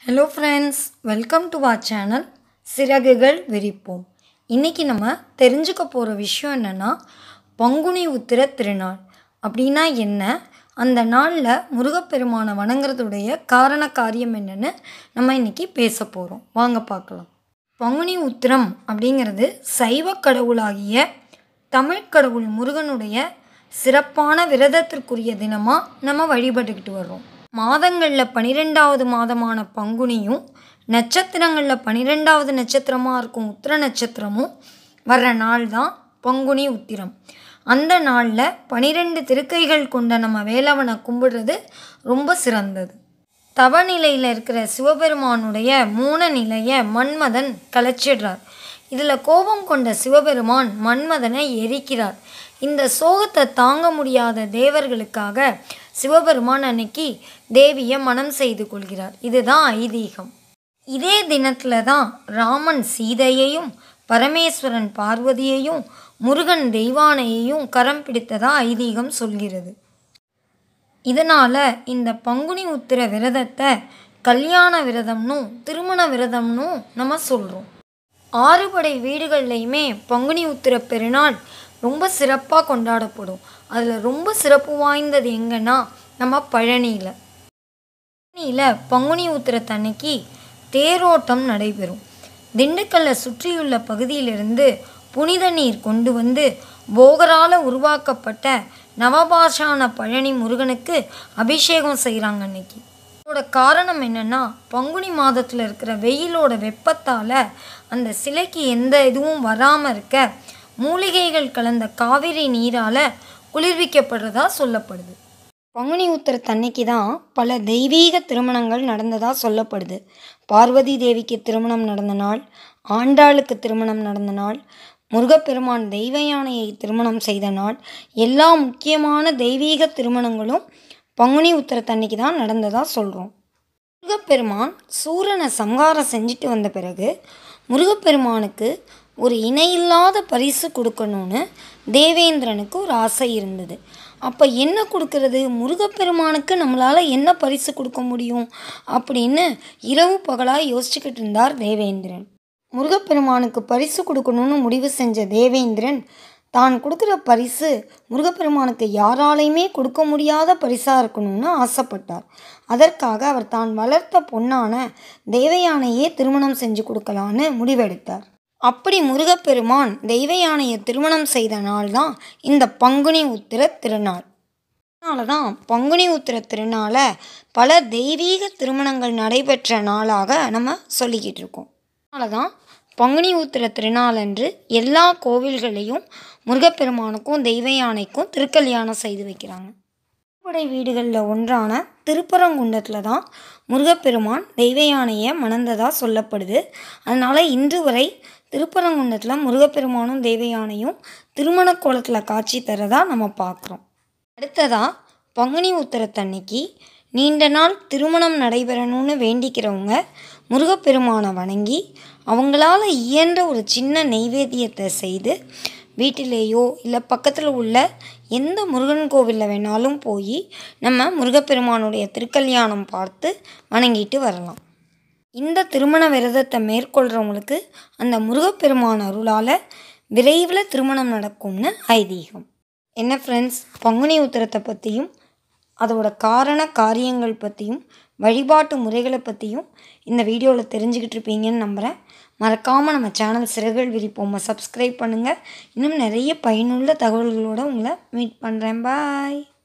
hello friends welcome to our channel சிறகுகள் விரிப்போம் இன்றைக்கி நம்ம தெரிஞ்சுக்க போகிற விஷயம் என்னென்னா பங்குனி உத்திர திருநாள் அப்படின்னா என்ன அந்த நாளில் முருகப்பெருமானை வணங்குறதுடைய காரண காரியம் என்னன்னு நம்ம இன்றைக்கி பேச போகிறோம் வாங்க பார்க்கலாம் பங்குனி உத்திரம் அப்படிங்கிறது சைவ கடவுளாகிய தமிழ் கடவுள் முருகனுடைய சிறப்பான விரதத்திற்குரிய தினமாக நம்ம வழிபட்டுக்கிட்டு வர்றோம் மாதங்களில் பனிரெண்டாவது மாதமான பங்குனியும் நட்சத்திரங்களில் பனிரெண்டாவது நட்சத்திரமாக இருக்கும் உத்திர நட்சத்திரமும் வர்ற நாள் தான் பங்குனி உத்திரம் அந்த நாளில் பனிரெண்டு திருக்கைகள் கொண்ட நம்ம வேலவனை கும்பிடுறது ரொம்ப சிறந்தது தவநிலையில் இருக்கிற சிவபெருமானுடைய மூன நிலையை மன்மதன் கலைச்சிடுறார் இதில் கோபம் கொண்ட சிவபெருமான் மன்மதனை எரிக்கிறார் இந்த சோகத்தை தாங்க முடியாத தேவர்களுக்காக சிவபெருமான் அன்னைக்கு தேவியை மனம் செய்து கொள்கிறார் இதுதான் ஐதீகம் இதே தினத்தில் தான் ராமன் சீதையையும் பரமேஸ்வரன் பார்வதியையும் முருகன் தெய்வானையையும் கரம் பிடித்ததா ஐதீகம் சொல்கிறது இதனால் இந்த பங்குனி உத்திர விரதத்தை கல்யாண விரதம்னும் திருமண விரதம்னும் நம்ம சொல்கிறோம் ஆறுபடை வீடுகள்லையுமே பங்குனி உத்திர பெருநாள் ரொம்ப சிறப்பாக கொண்டாடப்படும் அதில் ரொம்ப சிறப்பு வாய்ந்தது எங்கன்னா நம்ம பழனியில் பழனியில் பங்குனி உத்திரத்தன்னைக்கு தேரோட்டம் நடைபெறும் திண்டுக்கல்லை சுற்றியுள்ள பகுதியிலிருந்து புனித நீர் கொண்டு வந்து போகரால் உருவாக்கப்பட்ட நவபாஷான பழனி முருகனுக்கு அபிஷேகம் செய்கிறாங்க அன்னைக்கு இதோட காரணம் என்னென்னா பங்குனி மாதத்தில் இருக்கிற வெயிலோட வெப்பத்தால் அந்த சிலைக்கு எந்த இதுவும் வராமல் இருக்க மூலிகைகள் கலந்த காவிரி நீரால் குளிர்விக்கப்படுறதா சொல்லப்படுது பங்குனி உத்திரத்தன்னைக்கு தான் பல தெய்வீக திருமணங்கள் நடந்ததாக சொல்லப்படுது பார்வதி தேவிக்கு திருமணம் நடந்த நாள் ஆண்டாளுக்கு திருமணம் நடந்த நாள் முருகப்பெருமான் தெய்வ யானையை திருமணம் செய்த நாள் எல்லா முக்கியமான தெய்வீக திருமணங்களும் பங்குனி உத்திரத்தன்னைக்கு தான் நடந்ததாக சொல்கிறோம் முருகப்பெருமான் சூரனை சம்ஹாரம் செஞ்சுட்டு வந்த பிறகு முருகப்பெருமானுக்கு ஒரு இணையில்லாத பரிசு கொடுக்கணும்னு தேவேந்திரனுக்கு ஒரு ஆசை இருந்தது அப்போ என்ன கொடுக்கறது முருகப்பெருமானுக்கு நம்மளால் என்ன பரிசு கொடுக்க முடியும் அப்படின்னு இரவு பகலாக யோசிச்சுக்கிட்டு இருந்தார் தேவேந்திரன் முருகப்பெருமானுக்கு பரிசு கொடுக்கணும்னு முடிவு செஞ்ச தேவேந்திரன் தான் கொடுக்குற பரிசு முருகப்பெருமானுக்கு யாராலையுமே கொடுக்க முடியாத பரிசாக இருக்கணும்னு ஆசைப்பட்டார் அதற்காக அவர் தான் வளர்த்த பொண்ணான தேவயானையே திருமணம் செஞ்சு கொடுக்கலான்னு முடிவெடுத்தார் அப்படி முருகப்பெருமான் தெய்வ யானையை திருமணம் செய்த நாள் தான் இந்த பங்குனி உத்திர திருநாள் அதனால தான் பங்குனி உத்திர திருநாளை பல தெய்வீக திருமணங்கள் நடைபெற்ற நாளாக நம்ம சொல்லிக்கிட்டு இருக்கோம் அதனால தான் பங்குனி உத்திர திருநாளன்று எல்லா கோவில்களையும் முருகப்பெருமானுக்கும் தெய்வ யானைக்கும் திருக்கல்யாணம் செய்து வைக்கிறாங்க அறுபடை வீடுகளில் ஒன்றான திருப்பரங்குன்றத்தில் தான் முருகப்பெருமான் தெய்வ யானையை மணந்ததாக சொல்லப்படுது அதனால் இன்று வரை திருப்பரங்குன்றத்தில் முருகப்பெருமானும் தெய்வ யானையும் திருமண கோலத்தில் காட்சி தரதா நம்ம பார்க்குறோம் அடுத்ததாக பங்குனி உத்திரத்தன்னைக்கு நீண்ட நாள் திருமணம் நடைபெறணும்னு வேண்டிக்கிறவங்க முருகப்பெருமானை வணங்கி அவங்களால இயன்ற ஒரு சின்ன நெய்வேத்தியத்தை செய்து வீட்டிலேயோ இல்லை பக்கத்தில் உள்ள எந்த முருகன் கோவிலில் வேணாலும் போய் நம்ம முருகப்பெருமானுடைய திருக்கல்யாணம் பார்த்து வணங்கிட்டு வரலாம் இந்த திருமண விரதத்தை மேற்கொள்கிறவங்களுக்கு அந்த முருகப்பெருமான் அருளால் விரைவில் திருமணம் நடக்கும்னு ஐதீகம் என்ன ஃப்ரெண்ட்ஸ் பங்குனி உத்திரத்தை பற்றியும் அதோட காரண காரியங்கள் பற்றியும் வழிபாட்டு முறைகளை பற்றியும் இந்த வீடியோவில் தெரிஞ்சுக்கிட்டு இருப்பீங்கன்னு நம்புகிறேன் மறக்காமல் நம்ம சேனல் சிறகுகள் விரிப்போம்மை சப்ஸ்கிரைப் பண்ணுங்கள் இன்னும் நிறைய பயனுள்ள தகவல்களோடு உங்களை மீட் பண்ணுறேன் பாய்